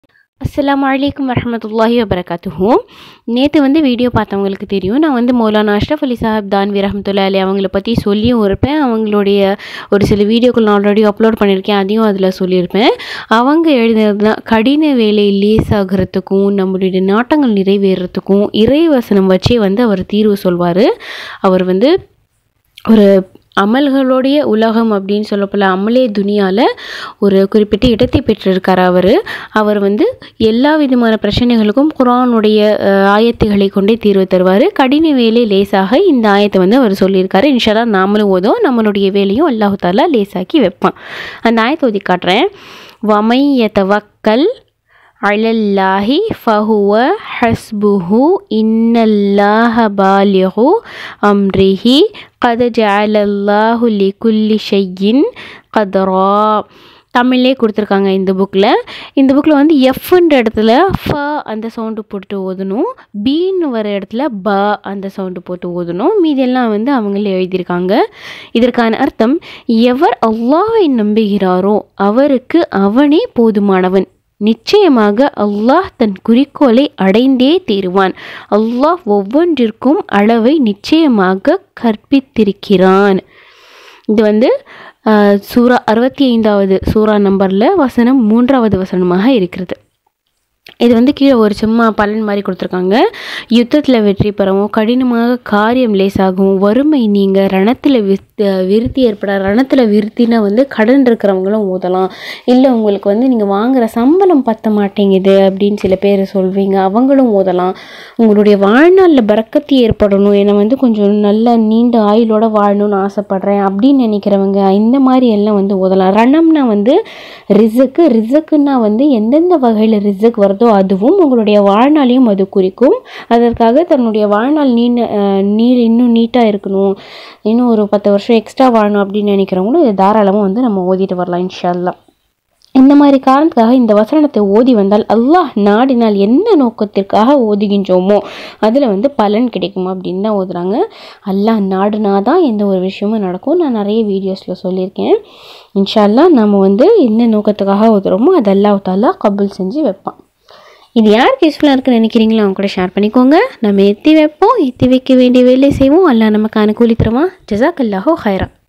அஸ்ஸலாமு அலைக்கும் வரஹமத்துல்லாஹி வபரகாத்துஹு நேற்று வந்து வீடியோ பார்த்தவங்களுக்கு தெரியும் நான் வந்து மௌலானா அஷ்ரஃப் அலி சாஹிப் தான்வி ரஹமத்துல்லா அலி அவங்கள பற்றி சொல்லியும் இருப்பேன் அவங்களுடைய ஒரு சில வீடியோக்கள் நான் ஆல்ரெடி அப்லோட் பண்ணியிருக்கேன் அதையும் அதில் சொல்லியிருப்பேன் அவங்க எழுதினது தான் கடின வேலை லேசாகிறதுக்கும் நம்மளுடைய நாட்டங்கள் நிறைவேறத்துக்கும் இறைவசனம் வச்சே வந்து அவர் தீர்வு சொல்வார் அவர் வந்து ஒரு அமல்களுடைய உலகம் அப்படின்னு சொல்லப்போல அமலே துனியாவில் ஒரு குறிப்பிட்ட இடத்தை பெற்றிருக்கார் அவர் அவர் வந்து எல்லா விதமான பிரச்சனைகளுக்கும் குரானுடைய அஹ், ஆயத்துகளை கொண்டே தீர்வு தருவார் கடின வேலை லேசாக இந்த ஆயத்தை வந்து அவர் சொல்லியிருக்காரு இன்ஷால்லா நாமளும் ஓதும் நம்மளுடைய வேலையும் அல்லாஹு தாலா லேசாக்கி வைப்பான் அந்த ஆயத்தை ஓதி காட்டுறேன் வமைய தவக்கல் அலல்லாஹி ஃபஹுவ ஹஸ்புஹு இன்னல்லாஹ பாலிஹு அம்ரிஹி கத ஜஅலல்லாஹு லிகுல்லி ஷையின் கதரா தமிழ்லே கொடுத்துருக்காங்க இந்த புக்கில் இந்த புக்கில் வந்து எஃப்ன்ற இடத்துல ஃப அந்த சவுண்டு போட்டு ஓதணும் பீன்னு வர இடத்துல ப அந்த சவுண்டு போட்டு ஓதணும் மீதெல்லாம் வந்து அவங்களே எழுதியிருக்காங்க இதற்கான அர்த்தம் எவர் அல்லாஹ்வை நம்புகிறாரோ அவருக்கு அவனே போதுமானவன் நிச்சயமாக அல்லாஹ் தன் குறிக்கோளை அடைந்தே தீருவான் அல்லாஹ் ஒவ்வொன்றிற்கும் அளவை நிச்சயமாக கற்பித்திருக்கிறான் இது வந்து ஆஹ், சூரா அறுபத்தி ஐந்தாவது சூரா நம்பரில் வசனம் மூன்றாவது வசனமாக இருக்கிறது இது வந்து கீழே ஒரு சும்மா பலன் மாதிரி கொடுத்துருக்காங்க யுத்தத்தில் வெற்றி பெறவும் கடினமாக காரியம் லேசாகவும் வறுமை நீங்கள் ரணத்தில் வித் விருத்தி ஏற்பட ரணத்தில் விருத்தினா வந்து கடன் இருக்கிறவங்களும் ஊதலாம் இல்லை உங்களுக்கு வந்து நீங்கள் வாங்குற சம்பளம் பத்த மாட்டேங்குது அப்படின்னு சில பேர் சொல்வீங்க அவங்களும் ஊதலாம் உங்களுடைய வாழ்நாளில் பறக்கத்து ஏற்படணும் என்னை வந்து கொஞ்சம் நல்ல நீண்ட ஆயுளோட வாழணும்னு ஆசைப்பட்றேன் அப்படின்னு நினைக்கிறவங்க இந்த மாதிரி எல்லாம் வந்து ஊதலாம் ரணம்னா வந்து ரிசக்கு ரிசக்குன்னா வந்து எந்தெந்த வகையில் ரிசக் வருதோ அதுவும் உங்களுடைய வாழ்நாளையும் அது குறிக்கும் அதற்காக தன்னுடைய வாழ்நாள் நீண்ட அஹ், நீர் இன்னும் நீட்டாக இருக்கணும் இன்னும் ஒரு பத்து வருஷம் எக்ஸ்ட்ரா வாழணும் அப்படின்னு நினைக்கிறவங்களும் இது தாராளமாக வந்து நம்ம ஓதிட்டு வரலாம் இன்ஷா அல்லாஹ் இந்த மாதிரி காரணத்துக்காக இந்த வசனத்தை ஓதி வந்தால் அல்லாஹ் நாடினால் என்ன நோக்கத்திற்காக ஓதுகின்றோமோ அதில் வந்து பலன் கிடைக்கும் அப்படின்னு தான் ஓதுறாங்க அல்லாஹ் நாடுனா தான் எந்த ஒரு விஷயமும் நடக்கும் நான் நிறைய வீடியோஸில் சொல்லியிருக்கேன் இன்ஷா அல்லாஹ் நம்ம வந்து என்ன நோக்கத்துக்காக ஓதுறோமோ அது அல்லாஹ் தாலா கபூல் செஞ்சு வைப்பான் இது யாருக்கு யூஸ்ஃபுல்லாக இருக்குன்னு நினைக்கிறீங்களோ அவங்க கூட ஷேர் பண்ணிக்கோங்க நம்ம எத்தி வைப்போம் எத்தி வைக்க வேண்டிய வேலையை செய்வோம் அல்லாஹ் நமக்கான கூலி தருவான் ஜசாக் அல்லாஹோ ஹைரா